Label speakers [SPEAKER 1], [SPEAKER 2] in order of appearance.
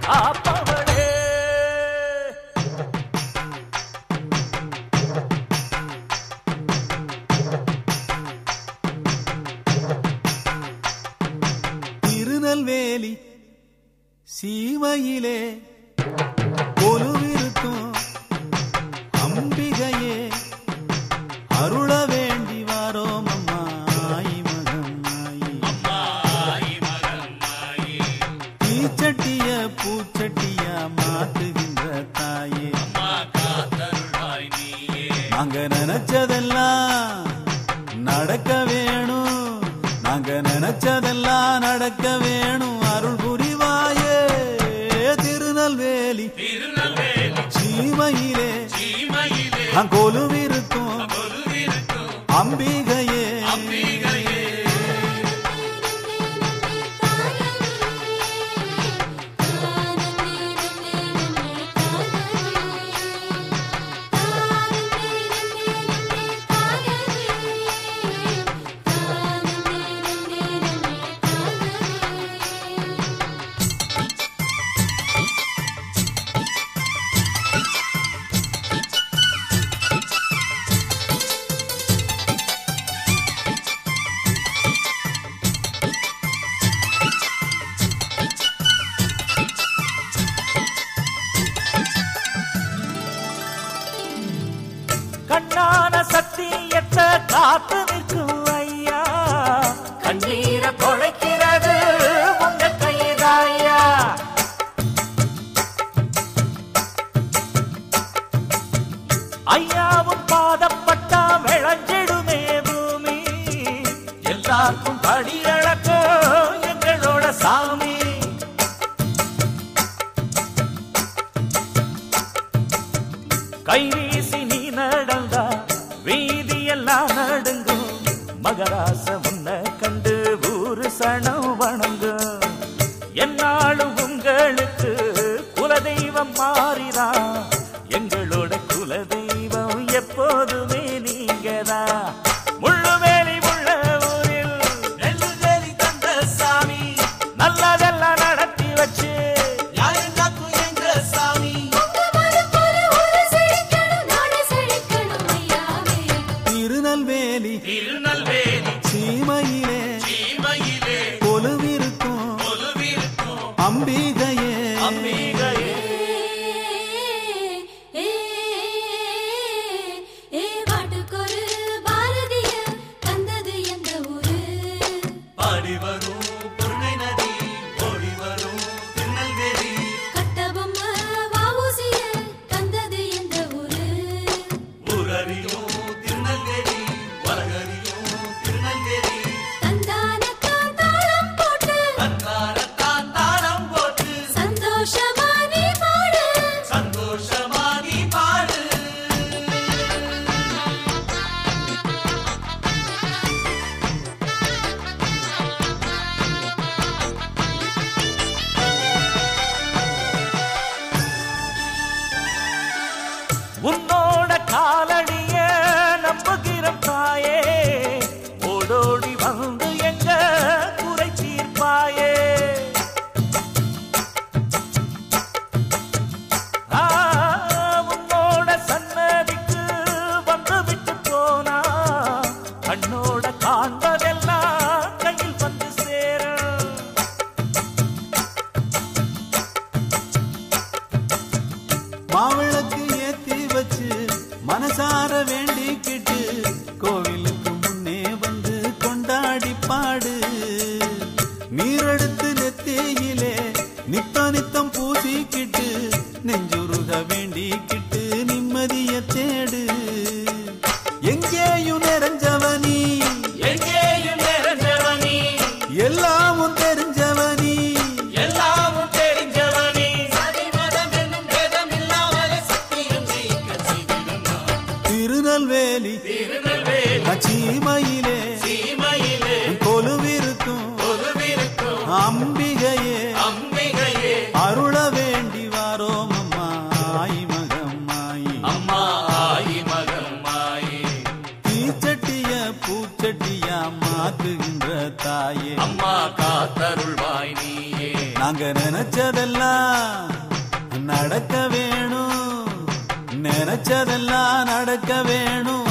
[SPEAKER 1] காப்பவளே
[SPEAKER 2] திருநெல்வேலி சீமையிலே கொலுவிருக்கும் அம்பிகையே அருள வேண்டி வாரோம் அம்மா ஆயி மகம் ஆயி தீச்சட்டிய பூச்சட்டியா மாத்துகின்ற தாயே நாங்க நினைச்சதெல்லாம் நடக்க வேணும் நாங்க நினைச்சதெல்லாம் நடக்க வேணும் அருள் புரிவாயே திருநெல்வேலி சீமையிலே கொலுவிருக்கும் அம்பிகையே
[SPEAKER 1] கண்ணான சத்தியத்தை காத்து நிற்கும் ஐயா கண்ணீரை தொலைக்கிறது உங்க கைதாயா ஐயாவும் பாதப்பட்டா விளைஞ்சிடுமே பூமி எல்லாருக்கும் படி இழக்கும் எங்களோட சாமி கைவீசி நீ நடந்தா வீதியெல்லாம் நடுங்கும் மகராச உன்னை கண்டு ஊரு சனம் வணங்கும் என்னாலும் உங்களுக்கு குலதெய்வம் மாறிதா எங்களோட குலதெய்வம் எப்போதுமே நீங்கதான் முள்ளுவேலி உள்ள ஊரில் நெல்லுவேலி தந்த சாமி நல்லதெல்லாம் நடத்தி வச்சு யாருந்தாக்கும் எங்க சாமி
[SPEAKER 2] திருநெல்வேலி
[SPEAKER 1] திருநெல்வேலி
[SPEAKER 2] சீமையிலே
[SPEAKER 1] சீமையிலே
[SPEAKER 2] கொலுவிருக்கும்
[SPEAKER 1] கொலுவிருக்கும்
[SPEAKER 2] அம்பிகையே
[SPEAKER 1] அம்பிகையே பாடி வரும் பொருணை நதி ஓடி வரும் திருநெல்வேலி ஊரறியும் திருநெல்வேலி உலகறியும் திருநெல்வேலி தன்காரத்தான் தாளம் போட்டு
[SPEAKER 3] சந்தோஷமா நீ பாடு
[SPEAKER 1] சந்தோஷமா நீ பாடு உன்னோட காலடிய நம்புகிற தாயே ஓடோடி வந்து எங்க குறை தீர்ப்பாயே ஆ, உன்னோட சன்னதிக்கு வந்து விட்டு போனா கண்ணோட காண்பதெல்லாம் கையில் வந்து சேரும்
[SPEAKER 2] மாவிளக்கு ஏத்தி வச்சு மனசார வேண்டிக்கிட்டு கோவிலுக்கு முன்னே வந்து கொண்டாடி பாடு நீரெடுத்து நெத்தியிலே நித்த நித்தம் பூசிக்கிட்டு நெஞ்சுருக வேண்டிக்கிட்டு நிம்மதிய தேடு எங்கேயும் நிறைஞ்சவனி
[SPEAKER 1] எங்கேயும் நிறைஞ்சவனி
[SPEAKER 2] எல்லாமும் தெரிஞ்சவனி
[SPEAKER 1] எல்லாமும் தெரிஞ்சவனி சதிமதம் என்னும் பேதம் இல்லாமல் சத்தியம் ஜெயிக்க செய்திடும் நான்.
[SPEAKER 2] திருநெல்வேலி
[SPEAKER 1] திருநெல்வேலி
[SPEAKER 2] சீமையிலே
[SPEAKER 1] சீமையிலே
[SPEAKER 2] கொலுவிருக்கும்
[SPEAKER 1] கொலுவிருக்கும்
[SPEAKER 2] அம்பிகையே
[SPEAKER 1] அம்பிகையே
[SPEAKER 2] அருள வேண்டி வாரோம் அம்மா ஆயி மகம் ஆயி
[SPEAKER 1] அம்மா ஆயி மகம் மாயே
[SPEAKER 2] தீச்சட்டிய பூச்சட்டியா மாத்துகின்ற தாயே
[SPEAKER 1] அம்மா காத்தருள்வாய் நீயே
[SPEAKER 2] நாங்க நினைச்சதெல்லாம் நடக்க வேணும் நினைச்சதெல்லாம் நடக்க வேணும்